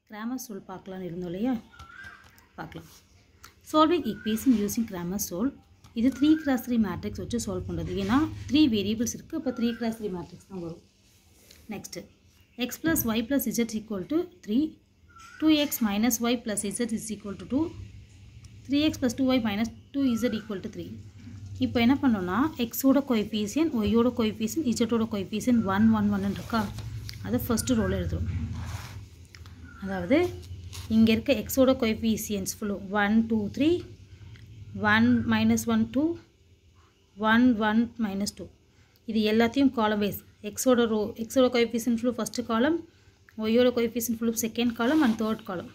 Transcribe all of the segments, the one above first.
grammar soul பார்க்கலான்னு இருந்தோம் இல்லையா பார்க்கலாம் solving equation using Cramer rule இது த்ரீ கிராஸ் த்ரீ மேட்ரிக்ஸ் வச்சு சால்வ் பண்ணுறது ஏன்னா த்ரீ வேரியபிள்ஸ் இருக்குது அப்போ த்ரீ கிராஸ் த்ரீ மேட்ரிக்ஸ் தான் வரும் next x plus y plus z equal to three two x minus y plus z is equal to two three x plus two y minus two z equal to three இப்போ என்ன பண்ணோன்னா எக்ஸோட கொய்ஃபீசியன் ஒய்யோட கொய்ஃபீசியன் இசட்டோட கொய்ஃபீசியன் one one ஒன்னு இருக்கா அதை first role எழுதுறோம் அதாவது இங்கே இருக்க எக்ஸோட கொய்ஃபீசியன்ஸ் ஃபுல்லும் one two three one minus one two one one minus two இது எல்லாத்தையும் காலம் வைஸ் எக்ஸோட ரோ எக்ஸோட கொய்ஃபீசியன் ஃபுல்லு ஃபஸ்ட்டு காலம் ஒய்யோட coefficient full second column and third column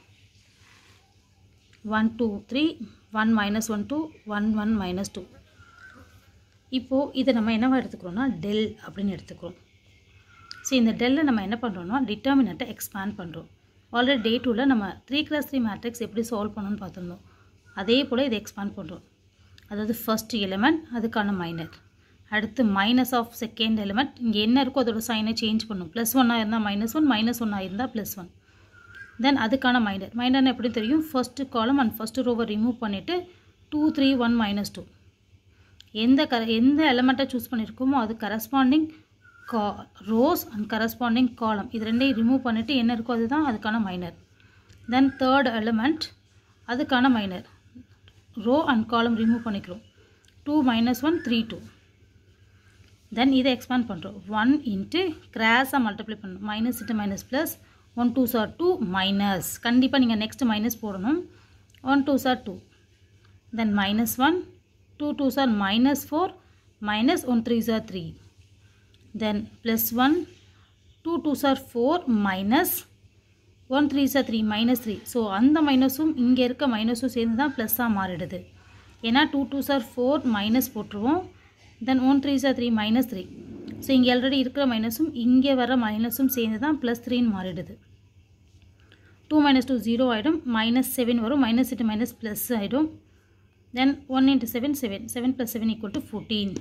one two three one minus one two one one minus two இப்போது இதை நம்ம என்னவா எடுத்துக்கிறோம்னா டெல் அப்படின்னு எடுத்துக்கிறோம் ஸோ இந்த டெல்லை நம்ம என்ன பண்ணுறோம்னா டிட்டர்மினட்டை எக்ஸ்பேண்ட் பண்ணுறோம் ஆல்ரெடி டே டூவில் நம்ம த்ரீ கிளாஸ் த்ரீ மேட்ரிக்ஸ் எப்படி சால்வ் பண்ணணும்னு பார்த்துருந்தோம் அதே போல் இதை எக்ஸ்பேண்ட் பண்ணுறோம் அதாவது ஃபர்ஸ்ட் எலிமெண்ட் அதுக்கான மைனர் அடுத்து மைனஸ் ஆஃப் செகண்ட் எலிமெண்ட் இங்கே என்ன இருக்கோ அதோட சைனை சேஞ்ச் பண்ணும் ப்ளஸ் ஒன்னாக இருந்தால் மைனஸ் ஒன் மைனஸ் ஒன்னாக இருந்தால் ப்ளஸ் ஒன் தென் அதுக்கான மைனர் மைனர்னு எப்படி தெரியும் first column and first row remove பண்ணிவிட்டு two three one minus two எந்த க எந்த எலமெண்ட்டை சூஸ் பண்ணியிருக்கோமோ அது கரஸ்பாண்டிங் கா ரோஸ் அண்ட் கரஸ்பாண்டிங் காலம் இது ரெண்டையும் ரிமூவ் பண்ணிவிட்டு என்ன இருக்கோ அதுதான் அதுக்கான மைனர் தென் தேர்ட் எலிமெண்ட் அதுக்கான minor row and column remove பண்ணிக்கிறோம் two minus one three two then இதை எக்ஸ்பேண்ட் பண்ணுறோம் ஒன் இன்ட்டு கிராஸாக மல்டிப்ளை பண்ணணும் minus into minus plus one two sir two minus கண்டிப்பாக நீங்கள் நெக்ஸ்ட் மைனஸ் போடணும் one two sir two then minus one two two star minus four minus one three sir three then plus one two two sir four minus one three sir three minus three so அந்த மைனஸும் இங்கே இருக்க மைனஸும் சேர்ந்து தான் ப்ளஸ்ஸாக மாறிடுது ஏன்னா two two sir four minus போட்டுருவோம் then one three sir three minus three so இங்கே ஆல்ரெடி இருக்கிற மைனஸும் இங்கே வர மைனஸும் சேர்ந்து தான் ப்ளஸ் த்ரீன்னு மாறிடுது டூ மைனஸ் டூ ஜீரோ ஆகிடும் மைனஸ் செவன் வரும் மைனஸ் இன்ட்டு மைனஸ் ப்ளஸ் ஆகிடும் then one into seven seven seven plus seven equal to fourteen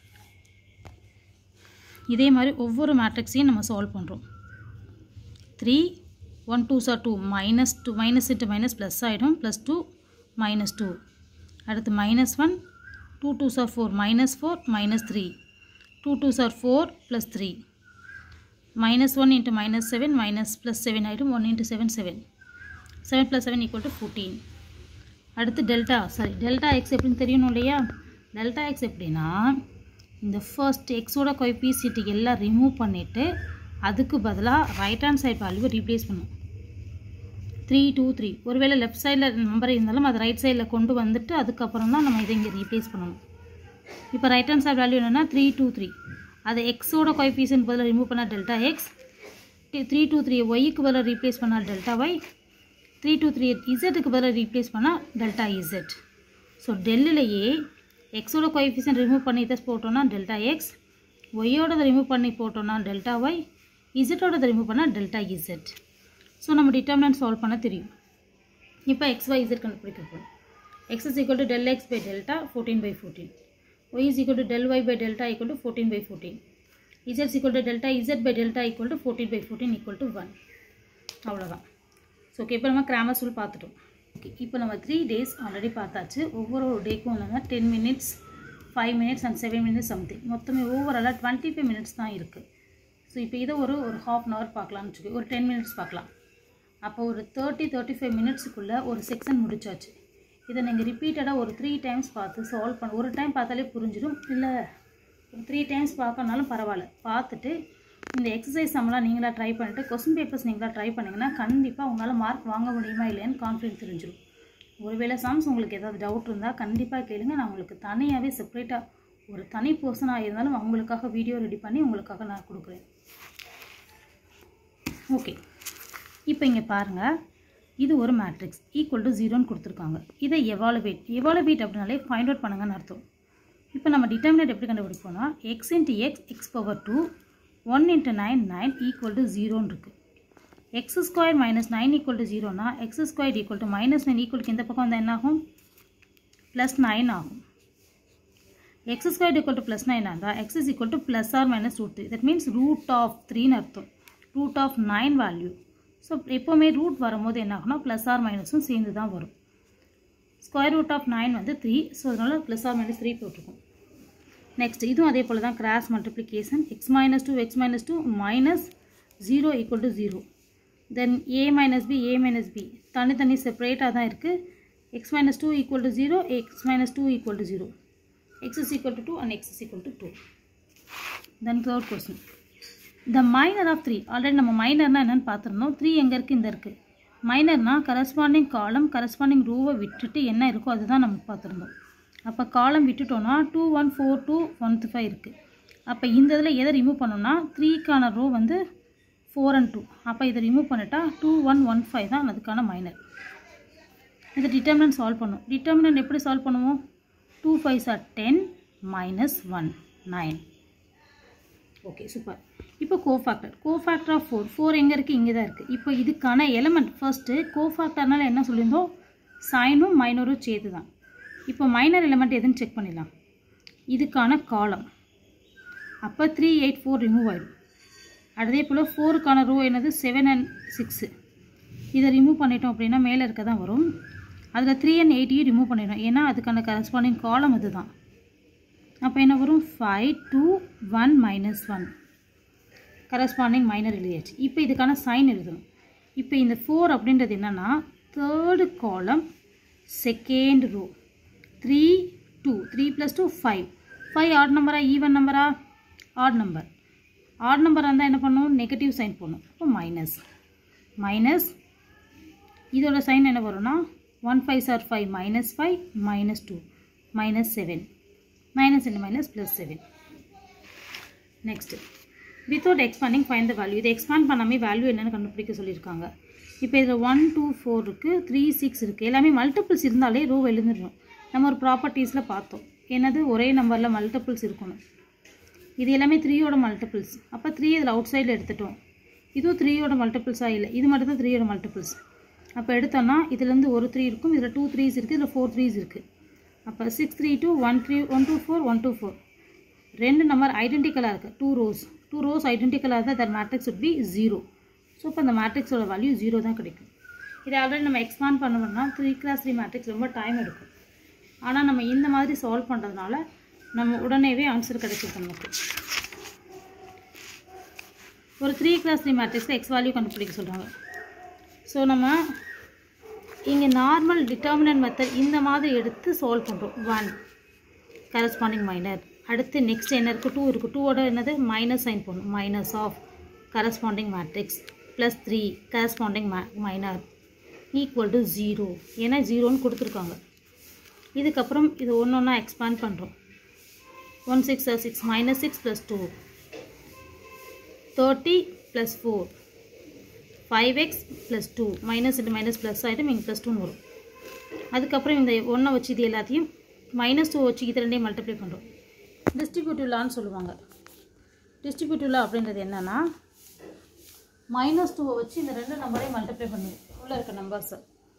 இதே மாதிரி ஒவ்வொரு மேட்ரிக்ஸையும் நம்ம சால்வ் பண்ணுறோம் three one two sir two minus two minus into minus plus ஆகிடும் ப்ளஸ் டூ மைனஸ் டூ அடுத்து minus one two two sir four minus four minus three two two sir four plus three minus one into minus seven minus plus seven ஆகிடும் one into seven seven seven plus seven equal to fourteen அடுத்து delta sorry delta x எப்படின்னு தெரியணும் இல்லையா delta X எப்படின்னா இந்த first எக்ஸோட கொய்பீசிட்டி எல்லாம் remove பண்ணிவிட்டு அதுக்கு பதிலாக ரைட் ஹேண்ட் சைட் வேல்யூவை ரீப்ளேஸ் பண்ணும் த்ரீ டூ த்ரீ ஒருவேளை லெஃப்ட் சைடில் நம்பர் இருந்தாலும் அது ரைட் சைடில் கொண்டு வந்துட்டு அதுக்கப்புறம் தான் நம்ம இதை இங்கே ரீப்ளேஸ் பண்ணணும் இப்போ ரைட் ஹேண்ட் சைட் வேல்யூ என்னென்னா த்ரீ டூ த்ரீ அதை எக்ஸோட கொய்பீசியன் பதிலாக ரிமூவ் பண்ணால் delta x three two three ஒய்க்கு பதிலாக ரீப்ளேஸ் பண்ணால் delta y three two three இசட்டுக்கு பதிலாக ரீப்ளேஸ் பண்ணால் டெல்டா இசட் ஸோ டெல்லிலேயே எக்ஸோட கொய்ஃபிஷன் ரிமூவ் பண்ணி இதை போட்டோன்னா டெல்டா எக்ஸ் ஒய்யோடதை ரிமூவ் பண்ணி போட்டோன்னா டெல்டா ஒய் இசட்டோடதை ரிமூவ் பண்ணால் டெல்டா இசட் ஸோ நம்ம டிட்டர்மினன்ட் சால்வ் பண்ண தெரியும் இப்போ எக்ஸ் ஒய் இசட் கண்டுபிடிக்க போகிறோம் x is equal to del x by delta fourteen by fourteen y is equal to del y by delta equal to fourteen by fourteen z equal to delta z by delta equal to fourteen by fourteen equal to one அவ்வளோதான் so okay இப்போ நம்ம grammar சூல் பார்த்துட்டோம் okay இப்போ நம்ம three days already பார்த்தாச்சு ஒவ்வொரு ஒரு டேக்கும் இல்லைங்க ten minutes five minutes and seven minutes something மொத்தமே ஓவராலாக டுவெண்ட்டி ஃபைவ் மினிட்ஸ் தான் இருக்குது ஸோ இப்போ இதை ஒரு ஒரு ஹாஃப் அன் ஹவர் பார்க்கலாம்னு வச்சுக்கோ ஒரு டென் மினிட்ஸ் பார்க்கலாம் அப்போ ஒரு தேர்ட்டி தேர்ட்டி ஃபைவ் மினிட்ஸுக்குள்ளே ஒரு செக்ஷன் முடிச்சாச்சு இதை நீங்கள் ரிப்பீட்டடாக ஒரு த்ரீ டைம்ஸ் பார்த்து சால்வ் பண்ண ஒரு டைம் பார்த்தாலே புரிஞ்சிடும் இல்லை ஒரு த்ரீ டைம்ஸ் பார்க்கறனாலும் பரவாயில்ல பார்த்துட்டு இந்த எக்ஸசைஸ் நம்மளாம் நீங்களாக ட்ரை பண்ணிவிட்டு கொஸ்டின் பேப்பர்ஸ் நீங்களாக ட்ரை பண்ணிங்கன்னா கண்டிப்பாக உங்களால் மார்க் வாங்க முடியுமா இல்லையான்னு கான்ஃபிடன்ஸ் தெரிஞ்சிடும் ஒருவேளை சம்ஸ் உங்களுக்கு ஏதாவது டவுட் இருந்தால் கண்டிப்பாக கேளுங்க நான் உங்களுக்கு தனியாகவே செப்பரேட்டாக ஒரு தனி பர்சனாக இருந்தாலும் அவங்களுக்காக வீடியோ ரெடி பண்ணி உங்களுக்காக நான் கொடுக்குறேன் ஓகே இப்போ இங்கே பாருங்கள் இது ஒரு மேட்ரிக்ஸ் ஈக்குவல் டு ஜீரோன்னு கொடுத்துருக்காங்க இதை எவாலுவேட் எவாலுவேட் அப்படின்னாலே ஃபைண்ட் அவுட் பண்ணுங்கன்னு அர்த்தம் இப்போ நம்ம டிட்டர்மினேட் எப்படி கண்டுபிடிப்போம்னா x into x x power two one into nine nine equal to ஜீரோன்னு இருக்குது x square minus nine equal to ஜீரோனா x square equal to minus nine ஈக்குவலுக்கு இந்த பக்கம் வந்தால் என்ன ஆகும் ப்ளஸ் நைன் ஆகும் x square equal to plus nine இருந்தால் x is equal to plus or minus root three that means root of த்ரீன்னு அர்த்தம் root of nine value so எப்போவுமே ரூட் வரும்போது என்ன ஆகும்னா ப்ளஸ் ஆர் மைனஸும் சேர்ந்து தான் வரும் ஸ்கொயர் ரூட் ஆஃப் நைன் வந்து த்ரீ ஸோ அதனால் ப்ளஸ் ஆர் மைனஸ் த்ரீ போட்டிருக்கோம் நெக்ஸ்ட் இதுவும் அதே போல் தான் cross multiplication x minus two x minus two minus zero equal to zero then a minus b a minus b தனித்தனி செப்பரேட்டாக தான் இருக்குது x minus two equal to zero x minus two equal to zero x is equal to two and x is equal to two then third question the minor of three already நம்ம மைனர்னால் என்னென்னு பார்த்துருந்தோம் three எங்கே இருக்குது இந்த இருக்குது மைனர்னா corresponding காலம் corresponding ரூவை விட்டுட்டு என்ன இருக்கோ அதுதான் நம்ம பார்த்துருந்தோம் அப்போ காலம் விட்டுட்டோன்னா two one four two one five இருக்குது அப்போ இந்த இதில் எதை ரிமூவ் பண்ணோம்னா த்ரீக்கான ரோ வந்து ஃபோர் அண்ட் டூ அப்போ இதை ரிமூவ் பண்ணிட்டா டூ ஒன் ஒன் ஃபைவ் தான் அதுக்கான மைனர் இதை டிட்டர்மினன்ட் சால்வ் பண்ணும் டிட்டர்மினன்ட் எப்படி சால்வ் பண்ணுவோம் two fives are ten minus one nine okay super இப்போ cofactor cofactor of four four எங்கே இருக்குது இங்கே தான் இருக்குது இப்போ இதுக்கான எலமெண்ட் ஃபர்ஸ்ட்டு கோஃபேக்டர்னால என்ன சொல்லியிருந்தோம் சைனும் மைனரும் சேர்த்து தான் இப்போ மைனர் எலமெண்ட் எதுன்னு செக் பண்ணிடலாம் இதுக்கான காலம் அப்போ த்ரீ எயிட் ஃபோர் ரிமூவ் ஆகிடும் அதே போல் ஃபோருக்கான ரோ என்னது செவன் அண்ட் சிக்ஸு இதை ரிமூவ் பண்ணிட்டோம் அப்படின்னா மேலே இருக்க தான் வரும் அதில் த்ரீ அண்ட் எயிட்டையும் ரிமூவ் பண்ணிடும் ஏன்னா அதுக்கான கரஸ்பாண்டிங் காலம் இதுதான் அப்போ என்ன வரும் five two one minus one corresponding minor எழுதியாச்சு இப்போ இதுக்கான சைன் எழுதணும் இப்போ இந்த ஃபோர் அப்படின்றது என்னென்னா third column second row three two three plus two five five odd நம்பரா ஈவன் நம்பரா ஆட் நம்பர் ஆட் நம்பராக இருந்தால் என்ன பண்ணும் நெகட்டிவ் சைன் போடணும் அப்போ மைனஸ் மைனஸ் இதோட சைன் என்ன வரும்னா one five are five minus five minus two minus seven minus into minus plus seven next without expanding find the value இதை எக்ஸ்பாண்ட் பண்ணாமே வேல்யூ என்னென்னு கண்டுபிடிக்க சொல்லியிருக்காங்க இப்போ இதில் ஒன் டூ ஃபோர் இருக்குது த்ரீ சிக்ஸ் இருக்குது எல்லாமே மல்டிபிள்ஸ் இருந்தாலே ரோ எழுந்துடும் நம்ம ஒரு ப்ராப்பர்ட்டிஸில் பார்த்தோம் என்னது ஒரே நம்பரில் மல்டிபிள்ஸ் இருக்கணும் இது எல்லாமே த்ரீயோட மல்டிபிள்ஸ் அப்போ த்ரீ இதில் அவுட் சைடில் எடுத்துட்டோம் இதுவும் த்ரீயோட மல்டிபிள்ஸாக இல்லை இது மட்டும் தான் த்ரீயோட மல்டிபிள்ஸ் அப்போ எடுத்தோன்னா இதுலேருந்து ஒரு த்ரீ இருக்கும் இதில் டூ த்ரீஸ் இருக்குது இதில் ஃபோர் த்ரீஸ் இருக்குது அப்போ six three two one three one two four one two four ரெண்டு நம்பர் ஐடென்டிக்கலாக இருக்குது டூ ரோஸ் டூ ரோஸ் ஐடென்டிக்கலாக இருந்தால் that matrix would be zero so இப்போ அந்த மேட்ரிக்ஸோட வேல்யூ ஜீரோ தான் கிடைக்கும் இதை ஆல்ரெடி நம்ம எக்ஸ்பாண்ட் பண்ணோம்னா த்ரீ கிளாஸ் த்ரீ மேட்ரிக்ஸ் ரொம்ப டைம் எடுக்கும் ஆனால் நம்ம இந்த மாதிரி சால்வ் பண்ணுறதுனால நம்ம உடனேவே ஆன்சர் கிடைச்சிருக்கு நமக்கு ஒரு த்ரீ கிளாஸ் த்ரீ மேட்ரிக்ஸில் எக்ஸ் வேல்யூ கண்டுபிடிக்க சொல்கிறாங்க ஸோ நம்ம இங்கே நார்மல் டிட்டர்மினன்ட் மெத்தட் இந்த மாதிரி எடுத்து சால்வ் பண்ணுறோம் ஒன் கரஸ்பாண்டிங் மைனர் அடுத்து நெக்ஸ்ட் என்ன இருக்குது டூ இருக்குது டூவோட என்னது மைனஸ் சைன் பண்ணணும் minus of corresponding matrix plus three corresponding my minor equal to zero ஏன்னா ஜீரோன்னு கொடுத்துருக்காங்க இதுக்கப்புறம் இது ஒன்று ஒன்றா எக்ஸ்பேண்ட் பண்ணுறோம் one six six minus six plus two thirty plus four five x plus two minus into minus plus ஆகிட்டு இங்கே ப்ளஸ் டூன்னு வரும் அதுக்கப்புறம் இந்த ஒன்றை வச்சு இது எல்லாத்தையும் மைனஸ் டூ வச்சு இது ரெண்டையும் மல்டிப்ளை பண்ணுறோம் டிஸ்ட்ரிபியூட்டிவ் லான்னு சொல்லுவாங்க டிஸ்ட்ரிபியூட்டிவ் லா அப்படின்றது என்னென்னா மைனஸ் டூவை வச்சு இந்த ரெண்டு நம்பரையும் மல்டிப்ளை பண்ணி உள்ளே இருக்க நம்பர்ஸை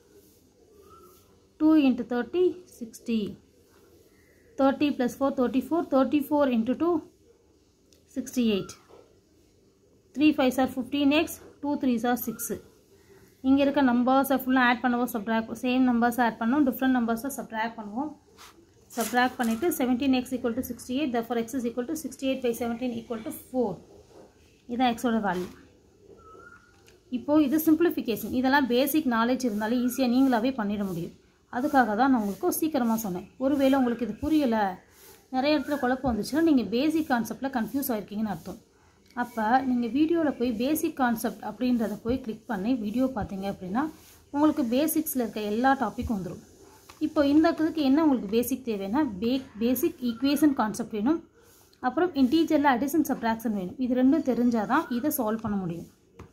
two into thirty sixty thirty plus four thirty four thirty four into two sixty eight three five are fifteen x two three are six இங்கே இருக்க நம்பர்ஸை ஃபுல்லாக ஆட் பண்ணுவோம் சப்ட்ராக்ட் சேம் நம்பர்ஸை ஆட் பண்ணுவோம் டிஃப்ரெண்ட் நம்பர்ஸை சப்ட்ராக்ட் பண்ணுவோம் சப்ட்ராக்ட் பண்ணிவிட்டு seventeen x equal to sixty eight therefore x is equal to sixty eight by seventeen equal to four இதான் எக்ஸோட வேல்யூ இப்போது இது சிம்பிளிஃபிகேஷன் இதெல்லாம் பேசிக் நாலேஜ் இருந்தாலே ஈஸியாக நீங்களாகவே பண்ணிட முடியும் அதுக்காக தான் நான் உங்களுக்கு சீக்கிரமாக சொன்னேன் ஒருவேளை உங்களுக்கு இது புரியலை நிறைய இடத்துல குழப்பம் வந்துச்சுன்னா நீங்கள் பேசிக் கான்செப்டில் கன்ஃபியூஸ் ஆகிருக்கீங்கன்னு அர்த்தம் அப்போ நீங்கள் வீடியோவில் போய் பேசிக் கான்செப்ட் அப்படின்றத போய் கிளிக் பண்ணி வீடியோ பார்த்தீங்க அப்படின்னா உங்களுக்கு பேசிக்ஸில் இருக்க எல்லா டாப்பிக்கும் வந்துடும் இப்போ இந்த இதுக்கு என்ன உங்களுக்கு பேசிக் தேவைன்னா பே பேசிக் ஈக்குவேஷன் கான்செப்ட் வேணும் அப்புறம் இன்டீஜரில் அடிஷன் சப்ராக்ஷன் வேணும் இது ரெண்டும் தெரிஞ்சால் தான் இதை சால்வ் பண்ண முடியும்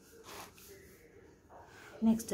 நெக்ஸ்ட்டு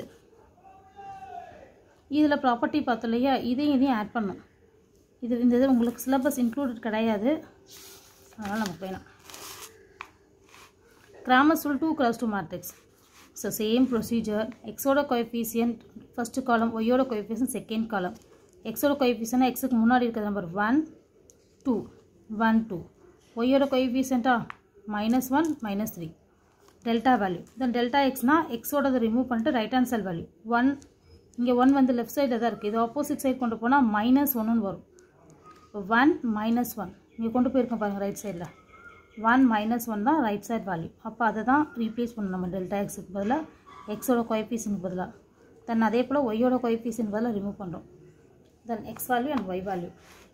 இதில் ப்ராப்பர்ட்டி பார்த்தோம் இல்லையா இதையும் இதையும் ஆட் பண்ணணும் இது இந்த இது உங்களுக்கு சிலபஸ் இன்க்ளூடட் கிடையாது அதனால் நம்ம போயிடலாம் Cramer's rule two cross two matrix so same procedure எக்ஸோட கோஎஃபிஷியன்ட் ஃபஸ்ட்டு காலம் ஒய்யோட கோஎஃபிஷியன்ட் செகண்ட் காலம் எக்ஸோட கோஎஃபிஷியன்ட் எக்ஸுக்கு முன்னாடி இருக்கிற number one two one two ஒய்யோட கோஎஃபிஷியண்ட்டா minus one minus three delta value then delta எக்ஸ்னால் எக்ஸோடதை ரிமூவ் பண்ணிட்டு right hand side value one இங்கே ஒன் வந்து லெஃப்ட் சைடில் தான் இருக்குது இது ஆப்போசிட் சைடு கொண்டு போனால் மைனஸ் ஒன்னு வரும் ஒன் மைனஸ் ஒன் இங்கே கொண்டு போயிருக்கோம் பாருங்கள் ரைட் சைடில் ஒன் மைனஸ் ஒன் தான் ரைட் சைட் வேல்யூ அப்போ அதை தான் ரீப்ளேஸ் பண்ணணும் நம்ம டெல்டா எக்ஸுக்கு பதிலாக எக்ஸோட கொயபீஸுக்கு பதிலாக தென் அதே போல் ஒய்யோட கொயபீஸுக்கு பதிலாக ரிமூவ் பண்ணுறோம் then x value and y value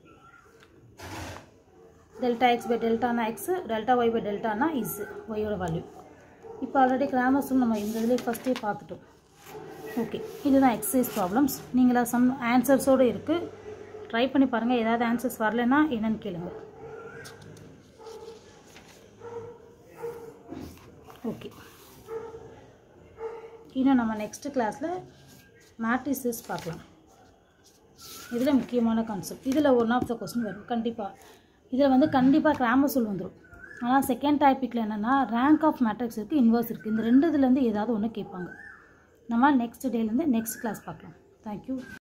delta x by டெல்டானா எக்ஸ் டெல்டா ஒய் பை டெல்டானா இஸ் ஒய்யோட வேல்யூ இப்போ ஆல்ரெடி கிராமர்ஸும் நம்ம இந்த இதிலே ஃபஸ்ட்டே பார்த்துட்டோம் ஓகே இதுதான் எக்ஸசைஸ் ப்ராப்ளம்ஸ் நீங்களா சம் ஆன்சர்ஸோடு இருக்குது ட்ரை பண்ணி பாருங்கள் ஏதாவது ஆன்சர்ஸ் வரலைன்னா என்னன்னு கேளுங்க ஓகே இன்னும் நம்ம நெக்ஸ்ட் கிளாஸில் மேட்ரிசஸ் பார்க்கலாம் இதில் முக்கியமான கான்செப்ட் இதில் ஒன் ஆஃப் த கொஸ்டின் வரும் கண்டிப்பாக இதில் வந்து கண்டிப்பாக கிராமர் சொல் வந்துடும் ஆனால் செகண்ட் டாபிக்கில் என்னென்னா ரேங்க் ஆஃப் மேட்ரிக்ஸ் இருக்குது இன்வர்ஸ் இருக்குது இந்த ரெண்டு இதுலேருந்து ஏதாவது ஒன்று கேட்பாங்க நம்ம நெக்ஸ்ட் டேலேருந்து நெக்ஸ்ட் கிளாஸ் பார்க்கலாம் தேங்க்யூ